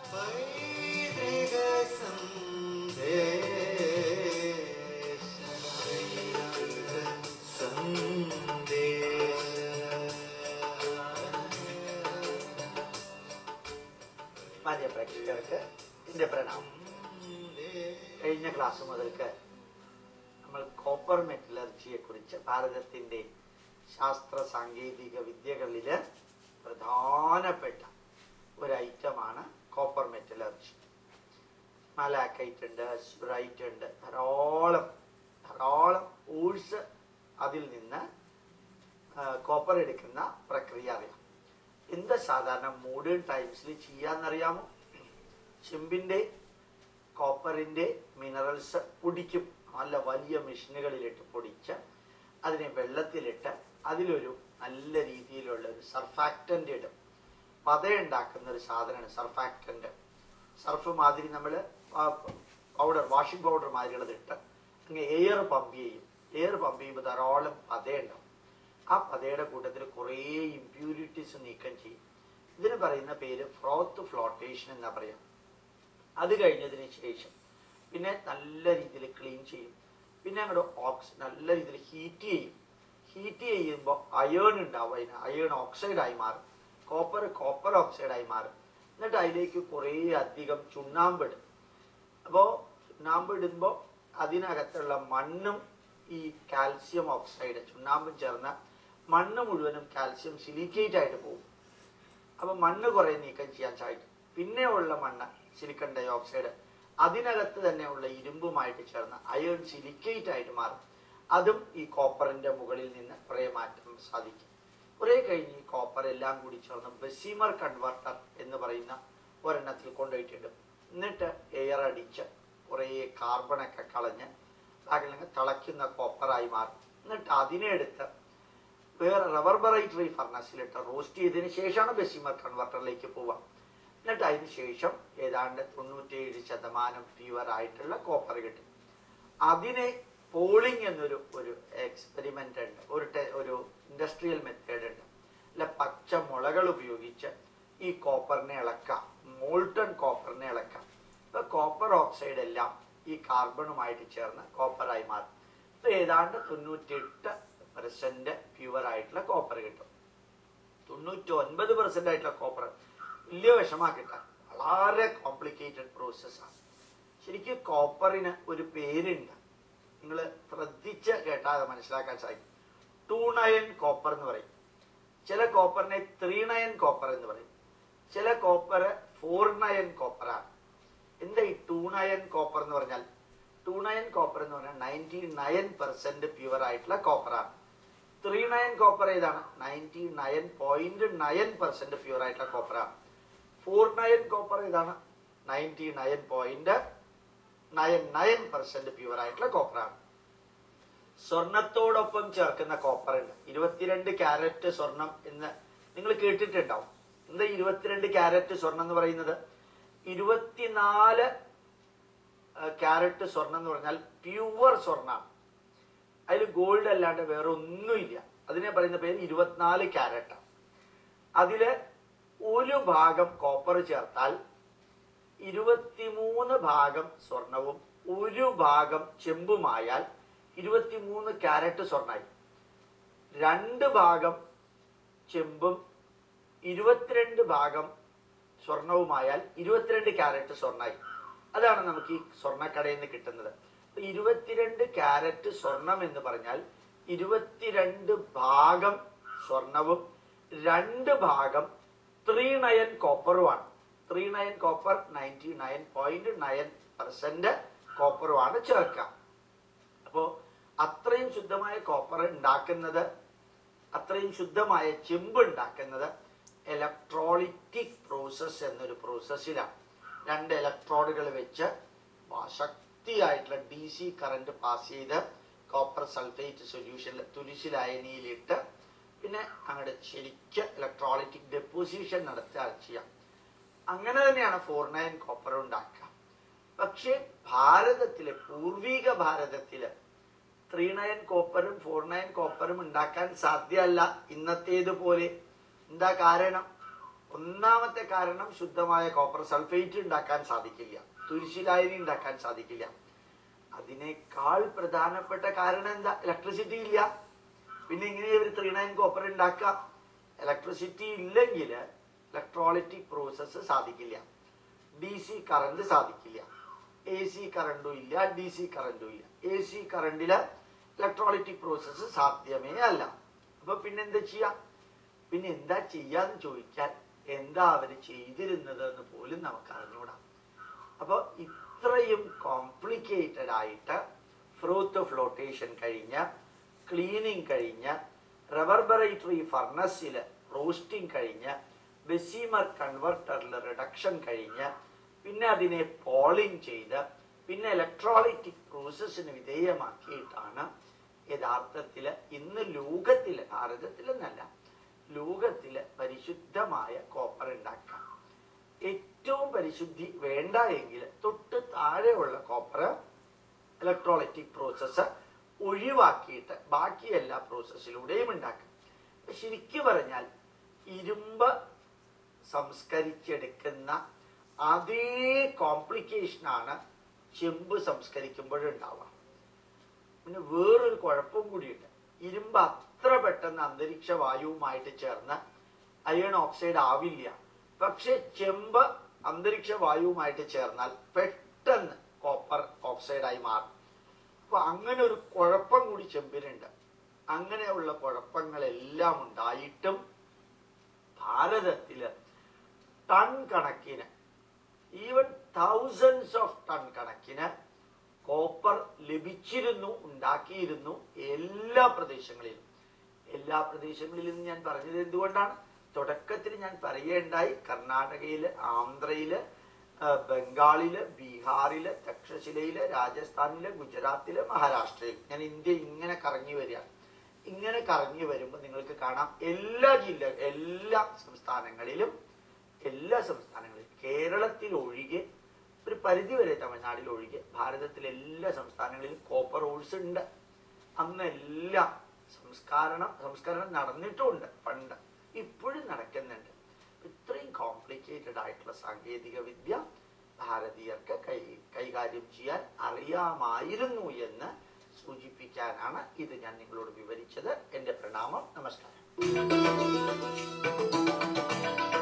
മാന്യ പ്രേക്ഷകർക്ക് എന്റെ പ്രണാമം കഴിഞ്ഞ ക്ലാസ് മുതൽക്ക് നമ്മൾ കോപ്പർ മെറ്റലർജിയെ കുറിച്ച് ഭാരതത്തിന്റെ ശാസ്ത്ര സാങ്കേതിക വിദ്യകളില് പ്രധാനപ്പെട്ട ഒരു ഐറ്റമാണ് കോപ്പർ മെറ്റലർജി മലാക്കൈറ്റ് ഉണ്ട് സ്പ്രൈറ്റ് ഉണ്ട് ധാരാളം ധാരാളം ഊഴ്സ് അതിൽ നിന്ന് കോപ്പർ എടുക്കുന്ന പ്രക്രിയ അറിയാം എന്താ സാധാരണ മോഡേൺ ടൈംസിൽ ചെയ്യാന്നറിയാമോ ചെമ്പിന്റെ കോപ്പറിന്റെ മിനറൽസ് പൊടിക്കും നല്ല വലിയ മെഷീനുകളിലിട്ട് പൊടിച്ച് അതിനെ വെള്ളത്തിലിട്ട് അതിലൊരു നല്ല രീതിയിലുള്ള ഒരു സർഫാക്റ്റന്റ് ഇടും പതയുണ്ടാക്കുന്ന ഒരു സാധനമാണ് സർഫാക്റ്റന്റ് സർഫ് മാതിരി നമ്മൾ പൗഡർ വാഷിംഗ് പൗഡർ മാതിരിയുള്ളത് ഇട്ട് അങ്ങ് എയർ പമ്പ് ചെയ്യും എയർ പമ്പ് ചെയ്യുമ്പോൾ ധാരാളം പതയുണ്ടാവും ആ പതയുടെ കൂട്ടത്തിൽ കുറേ ഇമ്പ്യൂരിറ്റീസ് നീക്കം ചെയ്യും ഇതിന് പറയുന്ന പേര് ഫ്രോത്ത് ഫ്ലോട്ടേഷൻ എന്നാ പറയാം അത് കഴിഞ്ഞതിന് ശേഷം പിന്നെ നല്ല രീതിയിൽ ക്ലീൻ ചെയ്യും പിന്നെ അങ്ങോട്ട് ഓക്സ് നല്ല രീതിയിൽ ഹീറ്റ് ചെയ്യും ഹീറ്റ് ചെയ്യുമ്പോൾ അയേൺ ഉണ്ടാവും അതിന് അയേൺ ഓക്സൈഡായി മാറും കോപ്പർ കോപ്പർ ഓക്സൈഡായി മാറും എന്നിട്ട് അതിലേക്ക് കുറേ അധികം ചുണ്ണാമ്പിടും അപ്പോൾ ചുണ്ണാമ്പ് ഇടുമ്പോൾ അതിനകത്തുള്ള മണ്ണും ഈ കാൽസ്യം ഓക്സൈഡ് ചുണ്ണാമ്പും ചേർന്ന മണ്ണ് മുഴുവനും കാൽസ്യം സിലിക്കേറ്റ് ആയിട്ട് പോകും അപ്പൊ മണ്ണ് കുറെ നീക്കം ചെയ്യാൻ സാധിക്കും പിന്നെ ഉള്ള മണ്ണ് സിലിക്കൺ ഡൈ ഓക്സൈഡ് അതിനകത്ത് തന്നെയുള്ള ഇരുമ്പുമായിട്ട് ചേർന്ന് അയേൺ സിലിക്കേറ്റ് ആയിട്ട് മാറും അതും ഈ കോപ്പറിന്റെ മുകളിൽ നിന്ന് കുറെ മാറ്റം സാധിക്കും കുറെ കഴിഞ്ഞ് ഈ കോപ്പർ എല്ലാം കൂടി ചേർന്ന് ബെസിമർ കൺവെർട്ടർ എന്ന് പറയുന്ന ഒരെണ്ണത്തിൽ കൊണ്ടുപോയിട്ടിടും എന്നിട്ട് എയർ അടിച്ച് കുറേ കാർബണൊക്കെ കളഞ്ഞ് അല്ലെങ്കിൽ തിളയ്ക്കുന്ന കോപ്പറായി മാറും എന്നിട്ട് അതിനെ എടുത്ത് വേറെ റബർബറൈറ്ററി ഫർണസിലിട്ട് റോസ്റ്റ് ചെയ്തതിന് ശേഷമാണ് ബെസിമർ കൺവെർട്ടറിലേക്ക് പോവുക എന്നിട്ട് അതിന് ശേഷം ഏതാണ്ട് തൊണ്ണൂറ്റേഴ് ശതമാനം പ്യുവർ ആയിട്ടുള്ള കോപ്പർ കിട്ടും അതിനെ പോളിംഗ് എന്നൊരു ഒരു എക്സ്പെരിമെന്റ് ഉണ്ട് ഒരു ടെ- ഒരു ഇൻഡസ്ട്രിയൽ മെത്തേഡ് ഉണ്ട് അല്ല പച്ച മുളകൾ ഉപയോഗിച്ച് ഈ കോപ്പറിനെ ഇളക്കാം മോൾട്ടൺ കോപ്പറിനെ ഇളക്കാം ഇപ്പൊ കോപ്പർ ഓക്സൈഡ് എല്ലാം ഈ കാർബണുമായിട്ട് ചേർന്ന് കോപ്പറായി മാറും ഇപ്പൊ ഏതാണ്ട് തൊണ്ണൂറ്റിയെട്ട് പെർസെന്റ് പ്യുവർ ആയിട്ടുള്ള കോപ്പർ കിട്ടും തൊണ്ണൂറ്റി ഒൻപത് പെർസെന്റ് ആയിട്ടുള്ള കോപ്പർ വലിയ വിഷമാ കിട്ടാൻ വളരെ കോംപ്ലിക്കേറ്റഡ് പ്രോസസ്സാണ് ശരിക്കും കോപ്പറിന് ഒരു പേരുണ്ട് നിങ്ങൾ ശ്രദ്ധിച്ച് കേട്ടാൽ അത് മനസ്സിലാക്കാൻ സാധിക്കും ടൂ നയൻ കോപ്പർ എന്ന് പറയും ചില കോപ്പറിനെ ത്രീ നയൻ കോപ്പർ എന്ന് പറയും ചില കോപ്പർ ഫോർ നയൻ കോപ്പറാണ് എന്താ ഈ ടൂ നയൻ കോപ്പർ എന്ന് പറഞ്ഞാൽ ടൂ നയൻ കോപ്പർ എന്ന് പറഞ്ഞാൽ നയൻറ്റി നയൻ പെർസെന്റ് പ്യുവർ ആയിട്ടുള്ള കോപ്പറാണ് ത്രീ നയൻ കോപ്പർ ഏതാണ് ninety nine point nine percent pure ആയിട്ടുള്ള കോപ്പറാണ് ഫോർ നയൻ കോപ്പർ ഏതാണ് ninety nine point nine nine percent pure ആയിട്ടുള്ള കോപ്പറാണ് സ്വർണത്തോടൊപ്പം ചേർക്കുന്ന കോപ്പർ ഉണ്ട് ഇരുപത്തിരണ്ട് ക്യാരറ്റ് സ്വർണം എന്ന് നിങ്ങൾ കേട്ടിട്ടുണ്ടാവും എന്താ ഇരുപത്തിരണ്ട് ക്യാരറ്റ് സ്വർണം എന്ന് പറയുന്നത് ഇരുപത്തിനാല് ക്യാരറ്റ് സ്വർണം എന്ന് പറഞ്ഞാൽ പ്യുവർ സ്വർണ്ണമാണ് അതിൽ ഗോൾഡ് അല്ലാണ്ട് വേറെ ഒന്നുമില്ല അതിനെ പറയുന്ന പേര് ഇരുപത്തിനാല് ക്യാരറ്റാണ് അതില് ഒരു ഭാഗം കോപ്പർ ചേർത്താൽ ഇരുപത്തിമൂന്ന് ഭാഗം സ്വർണവും ഒരു ഭാഗം ചെമ്പുമായാൽ ഇരുപത്തിമൂന്ന് ക്യാരറ്റ് സ്വർണ്ണായി രണ്ട് ഭാഗം ചെമ്പും ഇരുപത്തിരണ്ട് ഭാഗം സ്വർണവുമായാൽ ഇരുപത്തിരണ്ട് ക്യാരറ്റ് സ്വർണ്ണായി അതാണ് നമുക്ക് ഈ സ്വർണ്ണക്കടയിൽ നിന്ന് കിട്ടുന്നത് അപ്പൊ ഇരുപത്തിരണ്ട് ക്യാരറ്റ് സ്വർണം എന്ന് പറഞ്ഞാൽ ഇരുപത്തിരണ്ട് ഭാഗം സ്വർണവും രണ്ട് ഭാഗം ത്രീ നയൻ കോപ്പറുമാണ് three nine copper ninety nine point nine percent കോപ്പറുമാണ് ചേർക്കുക അപ്പോ അത്രയും ശുദ്ധമായ കോപ്പർ ഉണ്ടാക്കുന്നത് അത്രയും ശുദ്ധമായ ചെമ്പ് ഉണ്ടാക്കുന്നത് ഇലക്ട്രോളിറ്റിക് പ്രോസസ് എന്നൊരു പ്രോസസ്സിലാണ് രണ്ട് ഇലക്ട്രോഡുകൾ വെച്ച് വ- ശക്തിയായിട്ടുള്ള ഡി സി കറന്റ് പാസ് ചെയ്ത് കോപ്പർ സൾഫേറ്റ് സൊല്യൂഷനിൽ തുരിശിലായനിയിലിട്ട് പിന്നെ അങ്ങോട്ട് ശരിക്ക് ഇലക്ട്രോളിറ്റിക് ഡെപ്പോസിഷൻ നടത്തുക ചെയ്യാം അങ്ങനെ തന്നെയാണ് ഫോർ നയൻ കോപ്പർ ഉണ്ടാക്കുക പക്ഷേ ഭാരതത്തിലെ പൂർവീക ഭാരതത്തില് ത്രീ നയൻ കോപ്പറും ഫോർ നയൻ കോപ്പറും ഉണ്ടാക്കാൻ സാധ്യമല്ല ഇന്നത്തേതുപോലെ എന്താ കാരണം ഒന്നാമത്തെ കാരണം ശുദ്ധമായ കോപ്പർ സൾഫേറ്റ് ഉണ്ടാക്കാൻ സാധിക്കില്ല തുരിശിലായനി ഉണ്ടാക്കാൻ സാധിക്കില്ല അതിനേക്കാൾ പ്രധാനപ്പെട്ട കാരണം എന്താ ഇലക്ട്രിസിറ്റി ഇല്ല പിന്നെ എങ്ങനെ ഇവർ ത്രീ നയൻ കോപ്പർ ഉണ്ടാക്കുക ഇലക്ട്രിസിറ്റി ഇല്ലെങ്കിൽ ഇലക്ട്രോളിറ്റിക് പ്രോസസ്സ് സാധിക്കില്ല ഡി സി കറണ്ട് സാധിക്കില്ല എ സി കറണ്ടും ഇല്ല ഡി സി കറണ്ടും ഇല്ല എ സി കറണ്ടില് ഇലക്ട്രോളിറ്റിക് പ്രോസസ്സ് സാധ്യമേ അല്ല അപ്പൊ പിന്നെ എന്താ ചെയ്യാ പിന്നെ എന്താ ചെയ്യാന്ന് ചോദിച്ചാൽ എന്താ അവര് ചെയ്തിരുന്നത് എന്ന് പോലും നമുക്ക് അറിഞ്ഞൂടാ അപ്പൊ ഇത്രയും കോംപ്ലിക്കേറ്റഡ് ആയിട്ട് ഫ്രൂത്ത് ഫ്ലോട്ടേഷൻ കഴിഞ്ഞ് ക്ലീനിങ് കഴിഞ്ഞ് റെവർബറേറ്ററി ഫർണസിൽ റോസ്റ്റിംഗ് കഴിഞ്ഞ് ബെസീമർ കൺവെർട്ടറിൽ റിഡക്ഷൻ കഴിഞ്ഞ് പിന്നെ അതിനെ പോളിംഗ് ചെയ്ത് പിന്നെ ഇലക്ട്രോളിറ്റിക് പ്രോസസ്സിന് വിധേയമാക്കിയിട്ടാണ് യഥാർത്ഥത്തിൽ ഇന്ന് ലോകത്തില് ഭാരതത്തിലെന്നല്ല ലോകത്തില് പരിശുദ്ധമായ കോപ്പർ ഉണ്ടാക്കാം ഏറ്റവും പരിശുദ്ധി വേണ്ട എങ്കിൽ തൊട്ട് താഴെയുള്ള കോപ്പർ ഇലക്ട്രോളിറ്റിക് പ്രോസസ്സ് ഒഴിവാക്കിയിട്ട് ബാക്കി എല്ലാ പ്രോസസ്സിലൂടെയും ഉണ്ടാക്കും അപ്പൊ ശരിക്കു പറഞ്ഞാൽ ഇരുമ്പ് സംസ്കരിച്ചെടുക്കുന്ന അതേ കോംപ്ലിക്കേഷനാണ് ചെമ്പ് സംസ്കരിക്കുമ്പോഴുണ്ടാവുക പിന്നെ വേറൊരു കുഴപ്പം കൂടിയുണ്ട് ഇരുമ്പ് അത്ര പെട്ടെന്ന് അന്തരീക്ഷ വായുവുമായിട്ട് ചേർന്ന് അയൺ ഓക്സൈഡ് ആവില്ല പക്ഷെ ചെമ്പ് അന്തരീക്ഷ വായുവുമായിട്ട് ചേർന്നാൽ പെട്ടെന്ന് കോപ്പർ ഓക്സൈഡായി മാറും അപ്പൊ അങ്ങനെ ഒരു കുഴപ്പം കൂടി ചെമ്പിനുണ്ട് അങ്ങനെയുള്ള കുഴപ്പങ്ങളെല്ലാം ഉണ്ടായിട്ടും ഭാരതത്തില് ടൺ കണക്കിന് ഈവൻ തൗസൻഡ്സ് ഓഫ് ടൺ കണക്കിന് കോപ്പർ ലഭിച്ചിരുന്നു ഉണ്ടാക്കിയിരുന്നു എല്ലാ പ്രദേശങ്ങളിലും എല്ലാ പ്രദേശങ്ങളിലും ഞാൻ പറഞ്ഞത് എന്തുകൊണ്ടാണ് തുടക്കത്തിൽ ഞാൻ പറയേണ്ടായി കർണാടകയില് ആന്ധ്രയില് ആ, ബംഗാളില് ബീഹാറില് തക്ഷശിലയില് രാജസ്ഥാനില് ഗുജറാത്തില് മഹാരാഷ്ട്രയിൽ ഞാൻ ഇന്ത്യ ഇങ്ങനെ കറങ്ങി വരികയാണ് ഇങ്ങനെ കറങ്ങി വരുമ്പോൾ നിങ്ങൾക്ക് കാണാം എല്ലാ ജില്ല എല്ലാ സംസ്ഥാനങ്ങളിലും എല്ലാ സംസ്ഥാനങ്ങളിലും കേരളത്തിൽ ഒഴികെ ഒരു പരിധി വരെ തമിഴ്നാട്ടിൽ ഒഴികെ ഭാരതത്തിലെ എല്ലാ സംസ്ഥാനങ്ങളിലും കോപ്പർ ഓൾസ് ഉണ്ട് അന്ന് എല്ലാം സംസ്കാരണം സംസ്കരണം നടന്നിട്ടുമുണ്ട് പണ്ട് ഇപ്പോഴും നടക്കുന്നുണ്ട് ഇത്രയും കോംപ്ലിക്കേറ്റഡ് ആയിട്ടുള്ള സാങ്കേതിക വിദ്യ ഭാരതീയർക്ക് കൈ കൈകാര്യം ചെയ്യാൻ അറിയാമായിരുന്നു എന്ന് സൂചിപ്പിക്കാനാണ് ഇത് ഞാൻ നിങ്ങളോട് വിവരിച്ചത് എൻ്റെ പ്രണാമം നമസ്കാരം